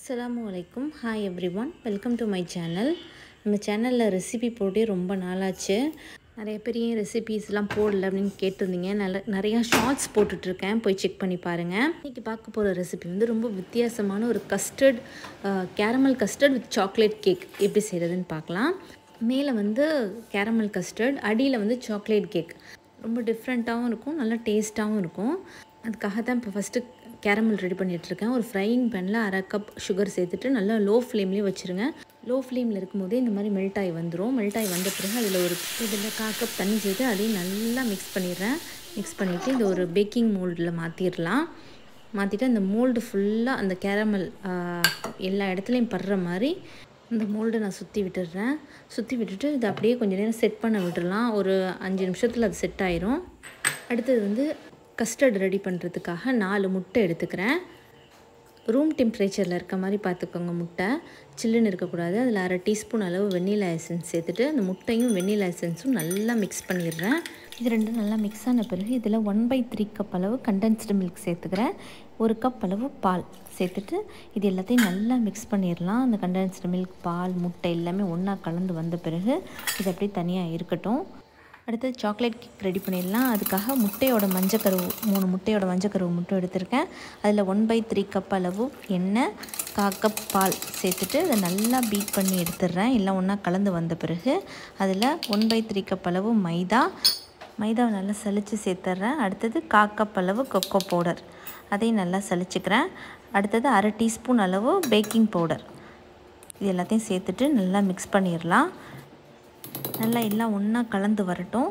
அஸ்ஸலாமு அலைக்கும் hi everyone welcome to my channel நம்ம சேனலில் ரெசிபி போட்டே ரொம்ப நாளாச்சு நிறைய பேர் ஏன் ரெசிபீஸ்லாம் போடல அப்படின்னு கேட்டிருந்தீங்க நல்ல நிறையா ஷார்ட்ஸ் போட்டுட்ருக்கேன் போய் செக் பண்ணி பாருங்கள் இன்றைக்கி பார்க்க போகிற ரெசிபி வந்து ரொம்ப வித்தியாசமான ஒரு custard caramel custard with chocolate cake எப்படி செய்கிறதுன்னு பார்க்கலாம் மேலே வந்து கேரமல் கஸ்டர்ட் அடியில் வந்து சாக்லேட் கேக் ரொம்ப டிஃப்ரெண்ட்டாகவும் இருக்கும் நல்லா டேஸ்ட்டாகவும் இருக்கும் அதுக்காக தான் இப்போ ஃபஸ்ட்டு கேரமல் ரெடி பண்ணிகிட்ருக்கேன் ஒரு ஃப்ரையிங் பேனில் அரை கப் சுகர் சேர்த்துட்டு நல்லா லோ ஃப்ளேம்லேயே வச்சுருங்க லோ ஃப்ளேமில் இருக்கும்போதே இந்த மாதிரி மெல்ட் ஆகி வந்துடும் மெல்ட் ஆகி வந்த பிறகு அதில் ஒரு இதில் கா கப் தண்ணி சேர்த்து அதையும் நல்லா மிக்ஸ் பண்ணிடுறேன் மிக்ஸ் பண்ணிவிட்டு இந்த ஒரு பேக்கிங் மோல்டில் மாற்றிடலாம் மாற்றிட்டு அந்த மோல்டு ஃபுல்லாக அந்த கேரமல் எல்லா இடத்துலையும் படுற மாதிரி இந்த மோல்டை நான் சுற்றி விட்டுடுறேன் சுற்றி விட்டுட்டு இதை அப்படியே கொஞ்சம் நேரம் செட் பண்ண விட்டுடலாம் ஒரு அஞ்சு நிமிஷத்தில் அது செட் ஆயிரும் அடுத்தது வந்து கஸ்டர்ட் ரெடி பண்ணுறதுக்காக நாலு முட்டை எடுத்துக்கிறேன் ரூம் டெம்பரேச்சரில் இருக்க மாதிரி பார்த்துக்கோங்க முட்டை சில்லுன்னு இருக்கக்கூடாது அதில் அரை டீஸ்பூன் அளவு வெண்ணிலா எசன்ஸ் சேர்த்துட்டு அந்த முட்டையும் வெண்ணிலா எசன்ஸும் நல்லா மிக்ஸ் பண்ணிடுறேன் இது ரெண்டும் நல்லா மிக்ஸ் ஆன பிறகு இதில் ஒன் பை த்ரீ கப் அளவு கண்டென்ஸ்டு மில்க் சேர்த்துக்கிறேன் ஒரு கப் அளவு பால் சேர்த்துட்டு இது எல்லாத்தையும் நல்லா மிக்ஸ் பண்ணிடலாம் அந்த கண்டென்ஸ்டு மில்க் பால் முட்டை எல்லாமே ஒன்றா கலந்து வந்த பிறகு இது அப்படியே தனியாக இருக்கட்டும் அடுத்தது சாக்லேட் கேக் ரெடி பண்ணிடலாம் அதுக்காக முட்டையோட மஞ்சக்கருவு மூணு முட்டையோட மஞ்சக்கருவு மட்டும் எடுத்திருக்கேன் அதில் ஒன் பை த்ரீ கப் அளவு எண்ணெய் கா கப் பால் சேர்த்துட்டு அதை நல்லா பீட் பண்ணி எடுத்துடுறேன் எல்லாம் ஒன்றா கலந்து வந்த பிறகு அதில் ஒன் பை த்ரீ கப் அளவு மைதா மைதாவை நல்லா சலித்து சேர்த்துட்றேன் அடுத்தது கா கப் அளவு கொக்கோ பவுடர் அதையும் நல்லா சலிச்சுக்கிறேன் அடுத்தது அரை டீஸ்பூன் அளவு பேக்கிங் பவுடர் இது எல்லாத்தையும் சேர்த்துட்டு நல்லா மிக்ஸ் பண்ணிடலாம் நல்லா எல்லாம் ஒன்றா கலந்து வரட்டும்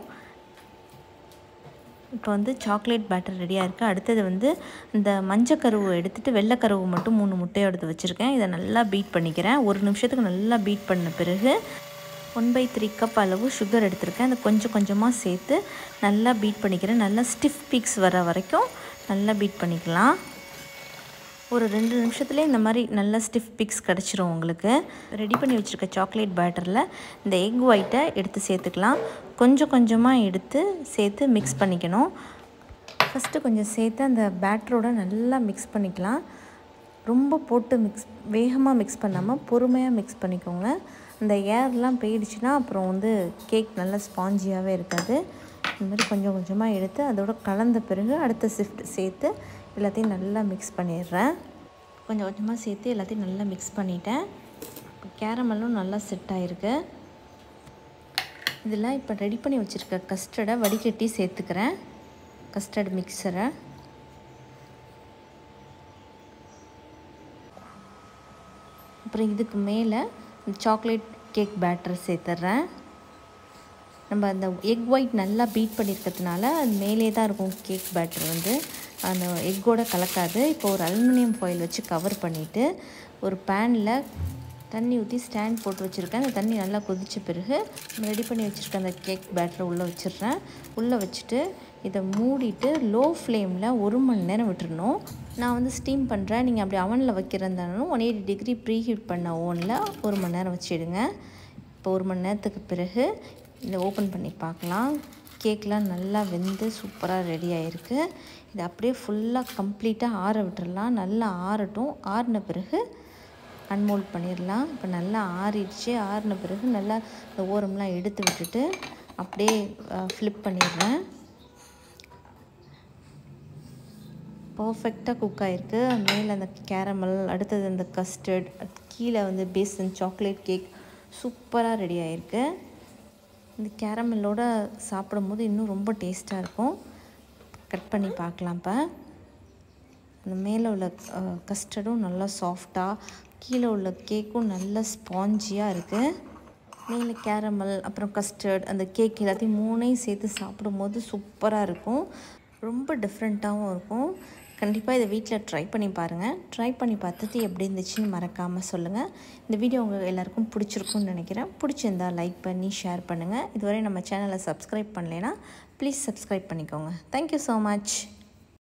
இப்போ வந்து சாக்லேட் பேட்டர் ரெடியாக இருக்குது அடுத்தது வந்து இந்த மஞ்சக்கருவு எடுத்துகிட்டு வெள்ளைக்கருவு மட்டும் மூணு முட்டையை எடுத்து வச்சுருக்கேன் இதை நல்லா பீட் பண்ணிக்கிறேன் ஒரு நிமிஷத்துக்கு நல்லா பீட் பண்ண பிறகு ஒன் பை த்ரீ கப் அளவு சுகர் எடுத்திருக்கேன் அதை கொஞ்சம் கொஞ்சமாக சேர்த்து நல்லா பீட் பண்ணிக்கிறேன் நல்லா ஸ்டிஃப் பீக்ஸ் வர வரைக்கும் நல்லா பீட் பண்ணிக்கலாம் ஒரு ரெண்டு நிமிஷத்துலேயே இந்த மாதிரி நல்ல ஸ்டிஃப் பிக்ஸ் கிடச்சிரும் உங்களுக்கு ரெடி பண்ணி வச்சுருக்க சாக்லேட் பேட்டரில் இந்த எக் ஒயிட்டை எடுத்து சேர்த்துக்கலாம் கொஞ்சம் கொஞ்சமாக எடுத்து சேர்த்து மிக்ஸ் பண்ணிக்கணும் ஃபஸ்ட்டு கொஞ்சம் சேர்த்து அந்த பேட்டரோட நல்லா மிக்ஸ் பண்ணிக்கலாம் ரொம்ப போட்டு மிக்ஸ் வேகமாக மிக்ஸ் பண்ணாமல் பொறுமையாக மிக்ஸ் பண்ணிக்கோங்க அந்த ஏர்லாம் போயிடுச்சுன்னா அப்புறம் வந்து கேக் நல்லா ஸ்பாஞ்சியாகவே இருக்காது இந்த மாதிரி கொஞ்சம் கொஞ்சமாக எடுத்து அதோட கலந்த பிறகு அடுத்த ஷிஃப்ட் சேர்த்து எல்லாத்தையும் நல்லா மிக்ஸ் பண்ணிடுறேன் கொஞ்சம் கொஞ்சமாக சேர்த்து எல்லாத்தையும் நல்லா மிக்ஸ் பண்ணிட்டேன் கேரமலும் நல்லா செட் ஆகிருக்கு இதில் இப்போ ரெடி பண்ணி வச்சுருக்க கஸ்டர்டை வடிகட்டி சேர்த்துக்கிறேன் கஸ்டர்ட் மிக்சரை அப்புறம் இதுக்கு மேலே சாக்லேட் கேக் பேட்டர் சேர்த்துட்றேன் நம்ம அந்த எக் ஒயிட் நல்லா பீட் பண்ணியிருக்கிறதுனால அது மேலே தான் இருக்கும் கேக் பேட்டர் வந்து அந்த எக்கோட கலக்காது இப்போ ஒரு அலுமினியம் ஃபாயில் வச்சு கவர் பண்ணிவிட்டு ஒரு பேனில் தண்ணி ஊற்றி ஸ்டாண்ட் போட்டு வச்சுருக்கேன் அந்த தண்ணி நல்லா கொதித்த பிறகு ரெடி பண்ணி வச்சுருக்க அந்த கேக் பேட்டரை உள்ளே வச்சிடுறேன் உள்ளே வச்சுட்டு இதை மூடிட்டு லோ ஃப்ளேமில் ஒரு மணி நேரம் விட்டுறணும் நான் வந்து ஸ்டீம் பண்ணுறேன் நீங்கள் அப்படி அவனில் வைக்கிறந்தாலும் one eighty degree preheat பண்ண ஓனில் ஒரு மணி நேரம் வச்சிடுங்க இப்போ ஒரு மணி நேரத்துக்கு பிறகு இதை ஓப்பன் பண்ணி பார்க்கலாம் கேக்லாம் நல்லா வெந்து சூப்பராக ரெடி ஆகிருக்கு இதை அப்படியே ஃபுல்லாக கம்ப்ளீட்டாக ஆற விட்டுறலாம் நல்லா ஆறட்டும் ஆறின பிறகு அன்மோல்ட் பண்ணிடலாம் இப்போ நல்லா ஆறிடுச்சு ஆறின பிறகு நல்லா இந்த ஓரம்லாம் எடுத்து விட்டுட்டு அப்படியே ஃப்ளிப் பண்ணிடுறேன் பர்ஃபெக்டாக குக் ஆகிருக்கு மேலே அந்த கேரமல் அடுத்தது அந்த கஸ்டர்ட் கீழே வந்து பேசன் சாக்லேட் கேக் சூப்பராக ரெடி ஆகிருக்கு இந்த கேரமலோட சாப்பிடும்போது இன்னும் ரொம்ப டேஸ்ட்டாக இருக்கும் கட் பண்ணி பார்க்கலாம் இப்போ அந்த மேலே உள்ள கஸ்டர்டும் நல்லா சாஃப்டாக கீழே உள்ள கேக்கும் நல்ல ஸ்பாஞ்சியாக இருக்குது மேலே கேரமல் அப்புறம் கஸ்டர்ட் அந்த கேக் எல்லாத்தையும் மூணையும் சேர்த்து சாப்பிடும்போது சூப்பராக இருக்கும் ரொம்ப டிஃப்ரெண்ட்டாகவும் இருக்கும் கண்டிப்பாக இதை வீட்டில் ட்ரை பண்ணி பாருங்கள் ட்ரை பண்ணி பார்த்துட்டு எப்படி இருந்துச்சுன்னு மறக்காமல் சொல்லுங்கள் இந்த வீடியோ உங்கள் எல்லாருக்கும் பிடிச்சிருக்கும்னு நினைக்கிறேன் பிடிச்சிருந்தா லைக் பண்ணி ஷேர் பண்ணுங்கள் இதுவரை நம்ம சேனலை சப்ஸ்கிரைப் பண்ணலைன்னா ப்ளீஸ் சப்ஸ்கிரைப் பண்ணிக்கோங்க தேங்க்யூ ஸோ மச்